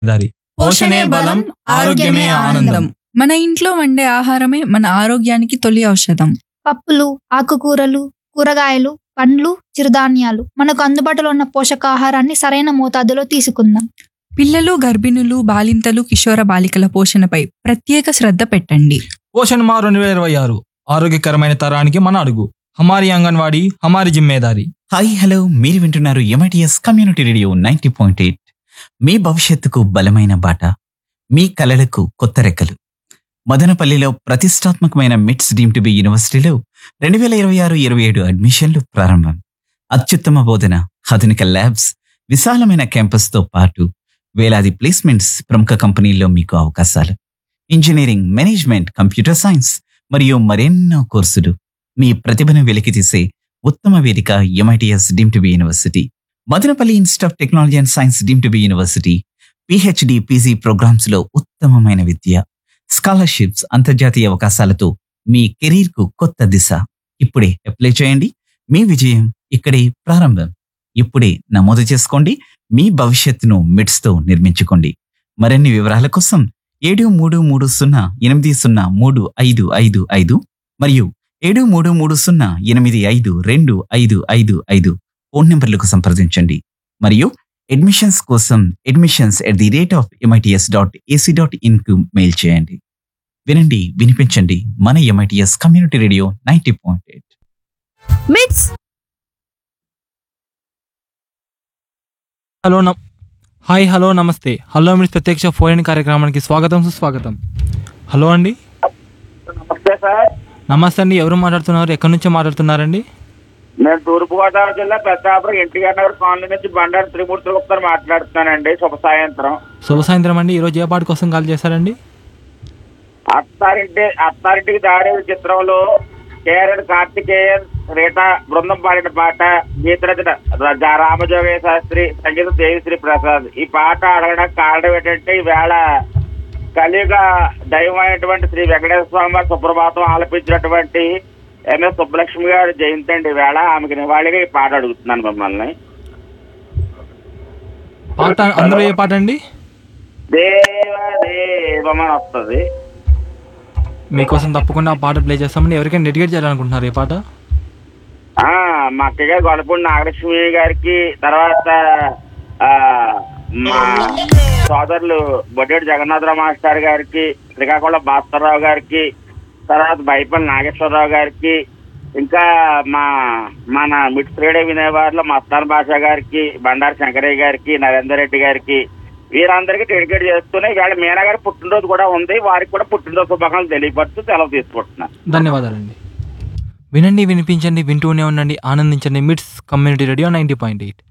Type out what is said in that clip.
దారి పోషణే బలం ఆరోగ్యమే ఆనందం మన ఇంట్లో వండే ఆహారమే మన ఆరోగ్యానికి తొలి ఔషధం పప్పులు ఆకుకూరలు కూరగాయలు పండ్లు చిరుధాన్యాలు మనకు అందుబాటులో ఉన్న పోషకాహారాన్ని సరైన మోతాదులో తీసుకుందాం పిల్లలు గర్భిణులు బాలింతలు కిషోర బాలికల పోషణపై ప్రత్యేక శ్రద్ధ పెట్టండి పోషణ్ మా రెండు వేల ఇరవై ఆరు ఆరోగ్యకరమైన తరానికి మన అడుగు హమారి అంగన్వాడీ హమారి జిమ్మేదారి హాయ్ హలో మీరు వింటున్నారు M I T S community radio ninety point eight మీ భవిష్యత్తుకు బలమైన బాట మీ కలలకు కొత్త రెక్కలు మదనపల్లిలో ప్రతిష్టాత్మకమైన మిట్స్ డీమ్ టు బి యూనివర్సిటీలో రెండు వేల ఇరవై ఆరు ఇరవై ఏడు అడ్మిషన్లు ప్రారంభం అత్యుత్తమ బోధన ఆధునిక ల్యాబ్స్ విశాలమైన క్యాంపస్తో పాటు వేలాది ప్లేస్మెంట్స్ ప్రముఖ కంపెనీల్లో మీకు అవకాశాలు ఇంజనీరింగ్ మేనేజ్మెంట్ కంప్యూటర్ సైన్స్ మరియు మరెన్నో కోర్సులు మీ ప్రతిభను వెలికితీసే ఉత్తమ వేదిక MITS deemed to be university Madanapalle institute of technology and science deemed to be university PhD PG programmes లో ఉత్తమమైన విద్య స్కాలర్షిప్స్ అంతర్జాతీయ అవకాశాలతో మీ కెరీర్ కు కొత్త దిశ ఇప్పుడే అప్లై చేయండి మీ విజయం ఇక్కడే ప్రారంభం ఇప్పుడే నమోదు చేసుకోండి మీ భవిష్యత్తును మిడ్స్ తో నిర్మించుకోండి మరిన్ని వివరాల కోసం ఏడు మూడు మూడు సున్నా ఎనిమిది సున్నా మూడు ఐదు ఐదు ఐదు మరియు ఏడు మూడు మూడు సున్నా ఎనిమిది ఐదు రెండు ఐదు ఐదు ఐదు ఫోన్ నెంబర్లకు సంప్రదించండి మరియు అడ్మిషన్స్ కోసం admissions at the rate of MITS dot ac dot ఇన్కు మెయిల్ చేయండి వినండి వినిపించండి మన MITS community radio ninety point eight MITS hello నమ్ హాయ్ హలో నమస్తే హలో మిస్ ప్రత్యక్ష ఫోన్ కార్యక్రమానికి స్వాగతం సుస్వాగతం హలో అండి నమస్తే సార్ నమస్తే అండి ఎవరు మాట్లాడుతున్నారు ఎక్కడి నుంచి మాట్లాడుతున్నారండి నేను తూర్పుగోదావరి జిల్లా పెద్దాపురం ఎన్టీఆర్ నగర్ కాలనీ నుంచి బండారు త్రిమూర్తి గుప్తా మాట్లాడుతున్నానండి శుభ సాయంత్రం శుభ సాయంత్రం అండి ఈరోజు ఏ పాట కోసం కాల్ చేశారండి అత్తారింటి అత్తారింటికి దారి చిత్రంలో కేరళ కార్తికేయన్ రీటా బృందం పాడిన పాట గీతరచన రా- రామజోగయ్య శాస్త్రి సంగీతం దేవిశ్రీ ప్రసాద్ ఈ పాట అడగడానికి కారణం ఏంటంటే ఈవేళ కలియుగ దైవమైనటువంటి శ్రీ వెంకటేశ్వర స్వామి వారి సుప్రభాతం ఆలపించినటువంటి ఎంఎస్ సుబ్బలక్ష్మి గారి జయంతి అండి ఈవేళ ఆమెకి నివాళిగా ఈ పాట అడుగుతున్నాను మిమ్మల్ని పాట అందులో ఏ పాట అండి దేవ దేవమని వస్తుంది మీకోసం తప్పకుండా ఆ పాట ప్లే చేస్తామండి ఎవరికైనా డెడికేట్ చేయాలనుకుంటున్నారు ఈ పాట ఆ, మా అక్కయ్య గారు గొడపూడి నాగలక్ష్మి గారికి తర్వాత ఆ, మా సోదరులు బొడ్డేడు జగన్నాథరావు మాస్టర్ గారికి శ్రీకాకుళం భాస్కర్రావు గారికి తర్వాత బైపల్లి నాగేశ్వరరావు గారికి ఇంకా మా మన మిడ్ శ్రీడే వినేవారిలో మస్తాన్ భాష గారికి బండారు శంకరయ్య గారికి నరేందర్ రెడ్డి గారికి వీరందరికీ డెడికేట్ చేస్తూనే ఇవాళ మీనా గారి పుట్టినరోజు కూడా ఉంది వారికి కూడా పుట్టినరోజు శుభాకాంక్షలు తెలియపరుస్తూ సెలవు తీసుకుంటున్నాను ధన్యవాదాలండి వినండి వినిపించండి వింటూనే ఉండండి ఆనందించండి MITS community radio ninety point eight